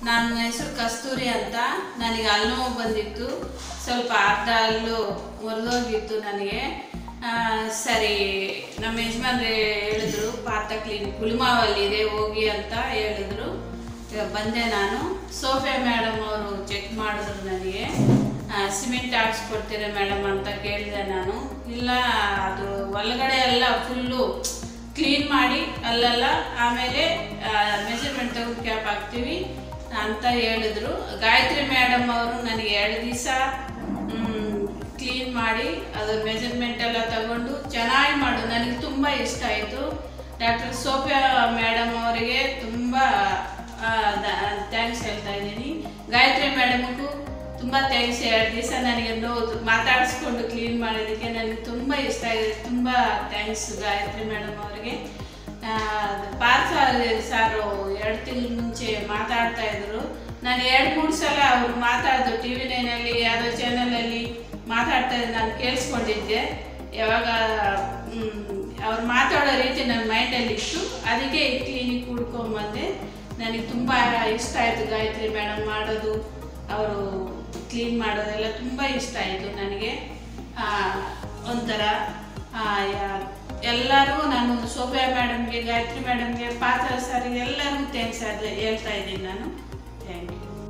ನನ್ನ ಹೆಸರು ಕಸ್ತೂರಿ ಅಂತ ನನಗೆ ಹಲ್ಲು ನೋವು ಬಂದಿತ್ತು ಸ್ವಲ್ಪ ಅರ್ಧ ಹಲ್ಲು ಮುರಿದೋಗಿತ್ತು ನನಗೆ ಆ, ಸರಿ ನಮ್ಮ ಯಜಮಾನ್ರು ಹೇಳಿದ್ರು ಪಾರ್ಥ ಕ್ಲಿನಿಕ್ ಗುಲ್ಮಾವಲ್ಲಿ ಇದೆ ಹೋಗಿ ಅಂತ ಹೇಳಿದ್ರು ಈಗ ಬಂದೆ ನಾನು ಸೋಫಿಯಾ ಮೇಡಮ್ ಅವರು ಚೆಕ್ ಮಾಡಿದ್ರು ನನಗೆ ಆ, ಸಿಮೆಂಟ್ ಹಾಕ್ಸ್ಕೊಡ್ತೀರಾ ಮೇಡಮ್ ಅಂತ ಕೇಳಿದೆ ನಾನು ಇಲ್ಲ ಅದು ಒಳಗಡೆ ಎಲ್ಲ ಫುಲ್ಲು ಕ್ಲೀನ್ ಮಾಡಿ ಅಲ್ಲೆಲ್ಲ ಆಮೇಲೆ ಮೆಜರ್ಮೆಂಟ್ ತೆಗೆದು ಕ್ಯಾಪ್ ಹಾಕ್ತೀವಿ ಅಂತ ಹೇಳಿದ್ರು ಗಾಯತ್ರಿ ಮೇಡಮ್ ಅವರು ನನಗೆ ಎರಡು ದಿವಸ ಕ್ಲೀನ್ ಮಾಡಿ ಅದು ಮೆಜರ್ಮೆಂಟ್ ಎಲ್ಲ ತಗೊಂಡು ಚೆನ್ನಾಗಿ ಮಾಡು ನನಗೆ ತುಂಬ ಇಷ್ಟ ಆಯಿತು ಡಾಕ್ಟರ್ ಸೋಫಿಯಾ ಮೇಡಮ್ ಅವರಿಗೆ ತುಂಬ ಥ್ಯಾಂಕ್ಸ್ ಹೇಳ್ತಾ ಇದ್ದೀನಿ ಗಾಯತ್ರಿ ಮೇಡಮ್ಗೂ ತುಂಬ ಥ್ಯಾಂಕ್ಸ್ ಎರಡು ದಿವಸ ನನಗೆ ನೋವು ಮಾತಾಡಿಸ್ಕೊಂಡು ಕ್ಲೀನ್ ಮಾಡೋದಕ್ಕೆ ನನಗೆ ತುಂಬ ಇಷ್ಟ ಆಗಿದೆ ತುಂಬ ಥ್ಯಾಂಕ್ಸ್ ಗಾಯತ್ರಿ ಮೇಡಮ್ ಅವರಿಗೆ ಪಾರ್ಥ ಸಾರು ಎರಡು ತಿಂಗಳ ಮುಂಚೆ ಮಾತಾಡ್ತಾ ಇದ್ರು ನಾನು ಎರಡು ಮೂರು ಸಲ ಅವರು ಮಾತಾಡಿದ್ರು ಟಿ ವಿ ನೈನಲ್ಲಿ ಯಾವುದೋ ಚಾನಲಲ್ಲಿ ಮಾತಾಡ್ತಾ ಇದ್ದು ನಾನು ಕೇಳಿಸ್ಕೊಂಡಿದ್ದೆ ಯಾವಾಗ ಅವ್ರು ಮಾತಾಡೋ ರೀತಿ ನನ್ನ ಮೈಂಡಲ್ಲಿ ಇತ್ತು ಅದಕ್ಕೆ ಈ ಕ್ಲಿನಿಕ್ ಹುಡ್ಕೊಂಬಂದೆ ನನಗೆ ತುಂಬ ಇಷ್ಟ ಆಯಿತು ಗಾಯತ್ರಿ ಮೇಡಮ್ ಮಾಡೋದು ಅವರು ಕ್ಲೀನ್ ಮಾಡೋದೆಲ್ಲ ತುಂಬ ಇಷ್ಟ ಆಯಿತು ನನಗೆ ಆ, ಒಂಥರ ಆ, ಯಾ- ಎಲ್ಲರೂ ನಾನು ಸೋಫಿಯಾ ಮೇಡಮ್ಗೆ ಗಾಯತ್ರಿ ಮೇಡಮ್ಗೆ ಪಾತ್ರ ಸರ್ ಎಲ್ಲರಿಗೂ ಥ್ಯಾಂಕ್ಸ್ ಹೇಳ್ತಾ ಇದ್ದೀನಿ ನಾನು ಥ್ಯಾಂಕ್ ಯು